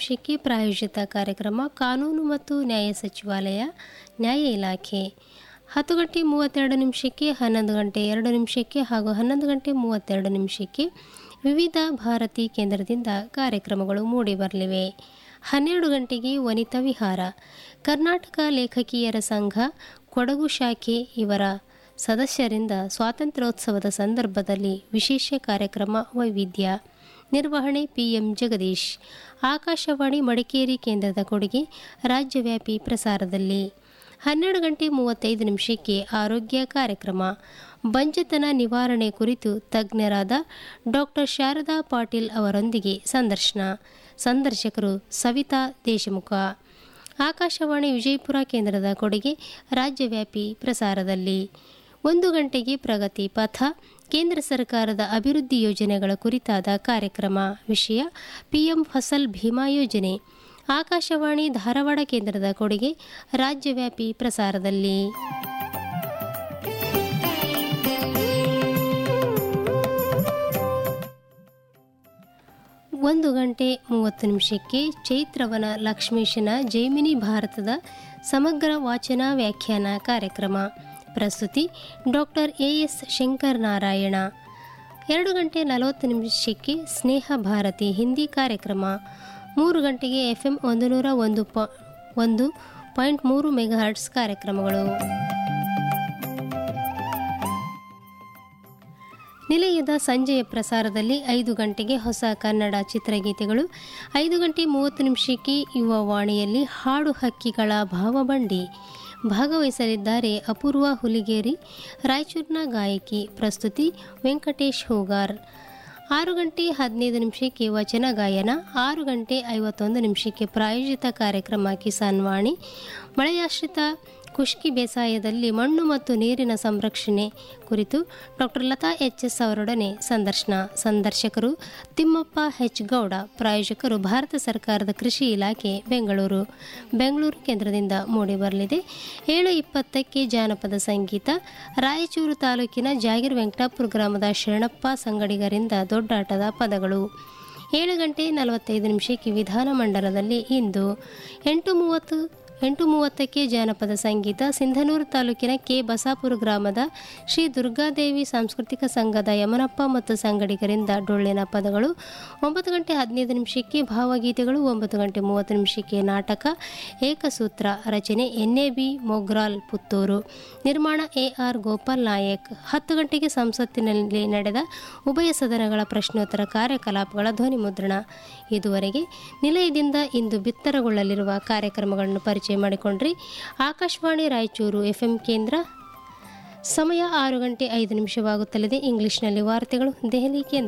ನಿಮಿಷಕ್ಕೆ ಪ್ರಾಯೋಜಿತ ಕಾರ್ಯಕ್ರಮ ಕಾನೂನು ಮತ್ತು ನ್ಯಾಯ ಸಚಿವಾಲಯ ನ್ಯಾಯ ಇಲಾಖೆ ಹತ್ತು ಗಂಟೆ ಮೂವತ್ತೆರಡು ನಿಮಿಷಕ್ಕೆ ಹನ್ನೊಂದು ಗಂಟೆ ಎರಡು ನಿಮಿಷಕ್ಕೆ ಹಾಗೂ ಹನ್ನೊಂದು ಗಂಟೆ ಮೂವತ್ತೆರಡು ನಿಮಿಷಕ್ಕೆ ವಿವಿಧ ಭಾರತಿ ಕೇಂದ್ರದಿಂದ ಕಾರ್ಯಕ್ರಮಗಳು ಮೂಡಿಬರಲಿವೆ ಹನ್ನೆರಡು ಗಂಟೆಗೆ ವನಿತಾ ವಿಹಾರ ಕರ್ನಾಟಕ ಲೇಖಕಿಯರ ಸಂಘ ಕೊಡಗು ಶಾಖೆ ಇವರ ಸದಸ್ಯರಿಂದ ಸ್ವಾತಂತ್ರ್ಯೋತ್ಸವದ ಸಂದರ್ಭದಲ್ಲಿ ವಿಶೇಷ ಕಾರ್ಯಕ್ರಮ ವೈವಿಧ್ಯ ನಿರ್ವಹಣೆ ಪಿಎಂ ಜಗದೀಶ್ ಆಕಾಶವಾಣಿ ಮಡಿಕೇರಿ ಕೇಂದ್ರದ ಕೊಡುಗೆ ರಾಜ್ಯವ್ಯಾಪಿ ಪ್ರಸಾರದಲ್ಲಿ ಹನ್ನೆರಡು ಗಂಟೆ ಮೂವತ್ತೈದು ನಿಮಿಷಕ್ಕೆ ಆರೋಗ್ಯ ಕಾರ್ಯಕ್ರಮ ಬಂಜತನ ನಿವಾರಣೆ ಕುರಿತು ತಜ್ಞರಾದ ಡಾಕ್ಟರ್ ಶಾರದಾ ಪಾಟೀಲ್ ಅವರೊಂದಿಗೆ ಸಂದರ್ಶನ ಸಂದರ್ಶಕರು ಸವಿತಾ ದೇಶಮುಖ ಆಕಾಶವಾಣಿ ವಿಜಯಪುರ ಕೇಂದ್ರದ ಕೊಡುಗೆ ರಾಜ್ಯವ್ಯಾಪಿ ಪ್ರಸಾರದಲ್ಲಿ ಒಂದು ಗಂಟೆಗೆ ಪ್ರಗತಿ ಪಥ ಕೇಂದ್ರ ಸರ್ಕಾರದ ಅಭಿವೃದ್ಧಿ ಯೋಜನೆಗಳ ಕುರಿತಾದ ಕಾರ್ಯಕ್ರಮ ವಿಷಯ ಪಿಎಂ ಫಸಲ್ ಭೀಮಾ ಯೋಜನೆ ಆಕಾಶವಾಣಿ ಧಾರವಾಡ ಕೇಂದ್ರದ ಕೊಡುಗೆ ರಾಜ್ಯವ್ಯಾಪಿ ಪ್ರಸಾರದಲ್ಲಿ ಒಂದು ಗಂಟೆ ಮೂವತ್ತು ನಿಮಿಷಕ್ಕೆ ಚೈತ್ರವನ ಲಕ್ಷ್ಮೀಶನ ಜೈಮಿನಿ ಭಾರತದ ಸಮಗ್ರ ವಾಚನ ವ್ಯಾಖ್ಯಾನ ಕಾರ್ಯಕ್ರಮ ಪ್ರಸ್ತುತಿ doctor A S Shankar Narayana ಎರಡು ಗಂಟೆ ನಲವತ್ತು ನಿಮಿಷಕ್ಕೆ ಸ್ನೇಹ ಭಾರತಿ ಹಿಂದಿ ಕಾರ್ಯಕ್ರಮ ಮೂರು ಗಂಟೆಗೆ ಎಫ್ ಎಂ ಒಂದು ನೂರ ಒಂದು ಪ ಒಂದು ಪಾಯಿಂಟ್ ಮೂರು ಮೆಗಾಹರ್ಟ್ಸ್ ಕಾರ್ಯಕ್ರಮಗಳು ನಿಲಯದ ಸಂಜೆಯ ಪ್ರಸಾರದಲ್ಲಿ ಐದು ಗಂಟೆಗೆ ಹೊಸ ಕನ್ನಡ ಚಿತ್ರಗೀತೆಗಳು ಐದು ಗಂಟೆ ಮೂವತ್ತು ನಿಮಿಷಕ್ಕೆ ಯುವ ವಾಣಿಯಲ್ಲಿ ಹಾಡು ಹಕ್ಕಿಗಳ ಭಾವಬಂಡಿ ಭಾಗವಹಿಸಲಿದ್ದಾರೆ ಅಪೂರ್ವ ಹುಲಿಗೇರಿ ರಾಯಚೂರಿನ ಗಾಯಕಿ ಪ್ರಸ್ತುತಿ ವೆಂಕಟೇಶ್ ಹೂಗಾರ್ ಆರು ಗಂಟೆ ಹದಿನೈದು ನಿಮಿಷಕ್ಕೆ ವಚನ ಗಾಯನ ಆರು ಗಂಟೆ ಐವತ್ತೊಂದು ನಿಮಿಷಕ್ಕೆ ಪ್ರಾಯೋಜಿತ ಕಾರ್ಯಕ್ರಮ ಕಿಸಾನ್ ವಾಣಿ ಮಳೆಯಾಶ್ರಿತ ಖುಷ್ಕಿ ಬೇಸಾಯದಲ್ಲಿ ಮಣ್ಣು ಮತ್ತು ನೀರಿನ ಸಂರಕ್ಷಣೆ ಕುರಿತು ಡಾಕ್ಟರ್ ಲತಾ ಎಚ್ ಎಸ್ ಅವರೊಡನೆ ಸಂದರ್ಶನ ಸಂದರ್ಶಕರು ತಿಮ್ಮಪ್ಪ ಹೆಚ್ ಗೌಡ ಪ್ರಾಯೋಜಕರು ಭಾರತ ಸರ್ಕಾರದ ಕೃಷಿ ಇಲಾಖೆ ಬೆಂಗಳೂರು ಬೆಂಗಳೂರು ಕೇಂದ್ರದಿಂದ ಮೂಡಿಬರಲಿದೆ ಏಳು ಇಪ್ಪತ್ತಕ್ಕೆ ಜಾನಪದ ಸಂಗೀತ ರಾಯಚೂರು ತಾಲೂಕಿನ ಜಾಗಿರ್ ವೆಂಕಟಾಪುರ ಗ್ರಾಮದ ಶರಣಪ್ಪ ಸಂಗಡಿಗರಿಂದ ದೊಡ್ಡಾಟದ ಪದಗಳು ಏಳು ಗಂಟೆ ನಲವತ್ತೈದು ನಿಮಿಷಕ್ಕೆ ವಿಧಾನಮಂಡಲದಲ್ಲಿ ಇಂದು ಎಂಟು ಮೂವತ್ತು ಎಂಟು ಮೂವತ್ತಕ್ಕೆ ಜಾನಪದ ಸಂಗೀತ ಸಿಂಧನೂರು ತಾಲೂಕಿನ ಕೆ ಬಸಾಪುರ ಗ್ರಾಮದ ಶ್ರೀ ದುರ್ಗಾದೇವಿ ಸಾಂಸ್ಕೃತಿಕ ಸಂಘದ ಯಮನಪ್ಪ ಮತ್ತು ಸಂಗಡಿಗರಿಂದ ಡೊಳ್ಳಿನ ಪದಗಳು ಒಂಬತ್ತು ಗಂಟೆ ಹದಿನೈದು ನಿಮಿಷಕ್ಕೆ ಭಾವಗೀತೆಗಳು ಒಂಬತ್ತು ಗಂಟೆ ಮೂವತ್ತು ನಿಮಿಷಕ್ಕೆ ನಾಟಕ ಏಕಸೂತ್ರ ರಚನೆ N A B Mogral Puttur ನಿರ್ಮಾಣ ಎ ಆರ್ ಗೋಪಾಲ್ ನಾಯಕ್ ಹತ್ತು ಗಂಟೆಗೆ ಸಂಸತ್ತಿನಲ್ಲಿ ನಡೆದ ಉಭಯ ಸದನಗಳ ಪ್ರಶ್ನೋತ್ತರ ಕಾರ್ಯಕಲಾಪಗಳ ಧ್ವನಿ ಮುದ್ರಣ ಇದುವರೆಗೆ ನಿಲಯದಿಂದ ಇಂದು ಬಿತ್ತರಗೊಳ್ಳಲಿರುವ ಕಾರ್ಯಕ್ರಮಗಳನ್ನು ಪರಿಚಯ ಮಾಡಿಕೊಂಡ್ರಿ ಆಕಾಶವಾಣಿ ರಾಯಚೂರು ಎಫ್ಎಂ ಕೇಂದ್ರ ಸಮಯ ಆರು ಗಂಟೆ ಐದು ನಿಮಿಷವಾಗುತ್ತಲಿದೆ ಇಂಗ್ಲಿಷ್ನಲ್ಲಿ ವಾರ್ತೆಗಳು ದೆಹಲಿ ಕೇಂದ್ರ